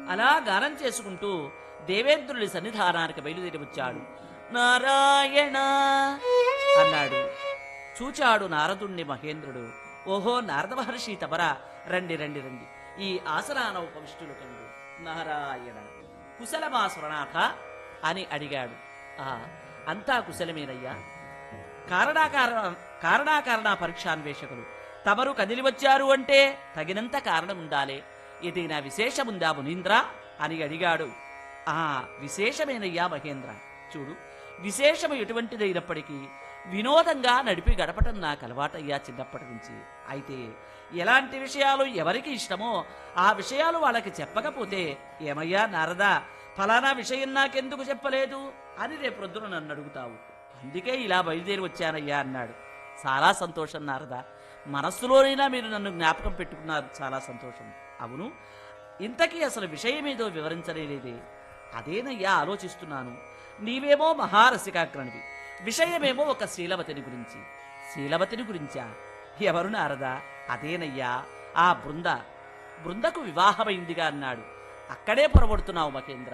అలా గానం చేసుకుంటూ దేవేంద్రుడి సన్నిధానానికి బయలుదేరి వచ్చాడు నారాయణ అన్నాడు చూచాడు నారదుణ్ణి మహేంద్రుడు ఓహో నారద మహర్షి తమరా రండి రండి రండి ఈ ఆసనాన ఉపవిష్టులు కండు నారాయణ కుశలమా స్వరనాథ అని అడిగాడు ఆ అంతా కుశలమేనయ్యా కారణాకార కారణాకారణ పరీక్షాన్వేషకులు తమరు కదిలి వచ్చారు అంటే తగినంత కారణం ఉండాలే ఏదైనా విశేషముందా మునీంద్ర అని అడిగాడు ఆ విశేషమేనయ్యా మహేంద్ర చూడు విశేషము ఎటువంటిదైనప్పటికీ వినోదంగా నడిపి గడపటం నాకు అలవాటయ్యా చిన్నప్పటి నుంచి అయితే ఎలాంటి విషయాలు ఎవరికి ఇష్టమో ఆ విషయాలు వాళ్ళకి చెప్పకపోతే ఏమయ్యా నారదా ఫలానా విషయం నాకెందుకు చెప్పలేదు అని రేపొద్దున నన్ను అడుగుతావు అందుకే ఇలా బయలుదేరి వచ్చానయ్యా అన్నాడు చాలా సంతోషం నారదా మనస్సులోనైనా మీరు నన్ను జ్ఞాపకం పెట్టుకున్నారు చాలా సంతోషం అవును ఇంతకీ అసలు విషయమేదో వివరించలేదే అదేనయ్యా ఆలోచిస్తున్నాను నీవేమో మహారసికాగ్రణివి విషయమేమో ఒక శీలవతిని గురించి శీలవతిని గురించా ఎవరు నారదా అదేనయ్యా ఆ బృంద బృందకు వివాహమైందిగా అన్నాడు అక్కడే పొరబడుతున్నావు మహేంద్ర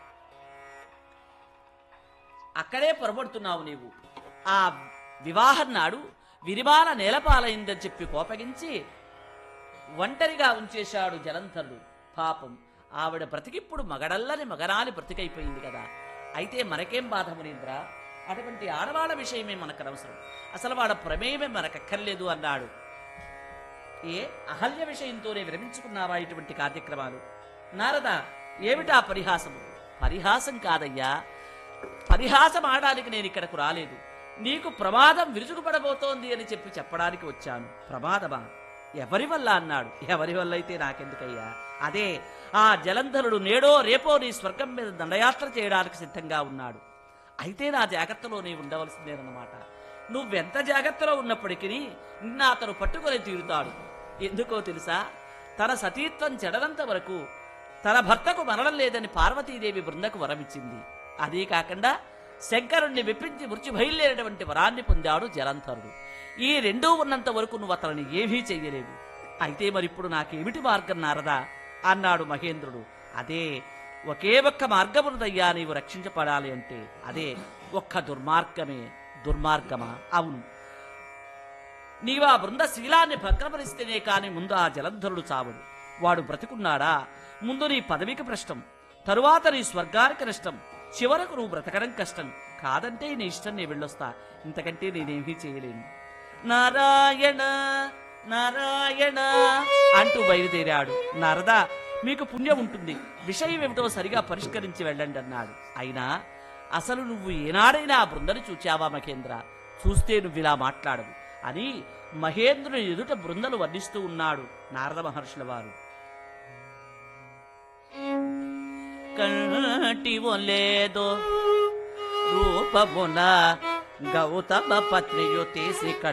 అక్కడే పొరబడుతున్నావు నీవు ఆ వివాహం నాడు విరిమాల నేలపాలైందని చెప్పి కోపగించి ఒంటరిగా ఉంచేశాడు జలంధరుడు పాపం ఆవిడ బ్రతికిప్పుడు మగడల్లని మగరాలి బ్రతికైపోయింది కదా అయితే మనకేం బాధ మునీంద్ర అటువంటి ఆడవాళ్ళ విషయమే మనకు అనవసరం అసలు వాడ ప్రమేయమే మనకక్కర్లేదు అన్నాడు ఏ అహల్య విషయంతోనే విరమించుకున్నావా ఇటువంటి కార్యక్రమాలు నారద ఏమిటా పరిహాసము పరిహాసం కాదయ్యా పరిహాసం ఆడడానికి నేను ఇక్కడకు రాలేదు నీకు ప్రమాదం విరుచుకుపడబోతోంది అని చెప్పి చెప్పడానికి వచ్చాను ప్రమాదమా ఎవరి వల్ల అన్నాడు ఎవరి వల్ల అయితే నాకెందుకయ్యా అదే ఆ జలంధరుడు నేడో రేపో నీ స్వర్గం మీద దండయాత్ర చేయడానికి సిద్ధంగా ఉన్నాడు అయితే నా జాగ్రత్తలో నీ ఉండవలసిందేనన్నమాట నువ్వెంత జాగ్రత్తలో ఉన్నప్పటికీ నిన్న అతను పట్టుకొని తీరుతాడు ఎందుకో తెలుసా తన సతీత్వం చెడనంత వరకు తన భర్తకు మరణం లేదని పార్వతీదేవి బృందకు వరమిచ్చింది అదే కాకుండా శంకరుణ్ణి మెప్పించి మృత్యు బయలుదేరేటువంటి వరాన్ని పొందాడు జలంధరుడు ఈ రెండూ ఉన్నంత వరకు నువ్వు అతనిని ఏమీ చెయ్యలేవు అయితే మరిప్పుడు నాకేమిటి మార్గం నారదా అన్నాడు మహేంద్రుడు అదే ఒకే ఒక్క మార్గమున్నదయ్యా నీవు రక్షించబడాలి అంటే అదే ఒక్క దుర్మార్గమే దుర్మార్గమా అవును నీవు ఆ బృంద శీలాన్ని భగ్నపరిస్తేనే కాని ముందు ఆ జలంధరుడు చావడు వాడు బ్రతికున్నాడా ముందు నీ పదవికి ప్రశ్నం తరువాత నీ స్వర్గానికి నష్టం చివరకు నువ్వు బ్రతకడం కష్టం కాదంటే నీ ఇష్టం నేను వెళ్ళొస్తా ఇంతకంటే నేనేమీ చేయలేను నారాయణ నారాయణ అంటూ బయలుదేరాడు నారదా మీకు పుణ్యం ఉంటుంది విషయం ఏమిటో సరిగా పరిష్కరించి వెళ్ళండి అన్నాడు అయినా అసలు నువ్వు ఏనాడైనా ఆ బృందని చూచావా మహేంద్ర చూస్తే నువ్వు ఇలా మాట్లాడవు అని మహేంద్రుని ఎదుట బృందలు వర్ణిస్తూ ఉన్నాడు నారద మహర్షుల వారు కంటి లేదో రూపమున గౌతమ పత్నియు తీసి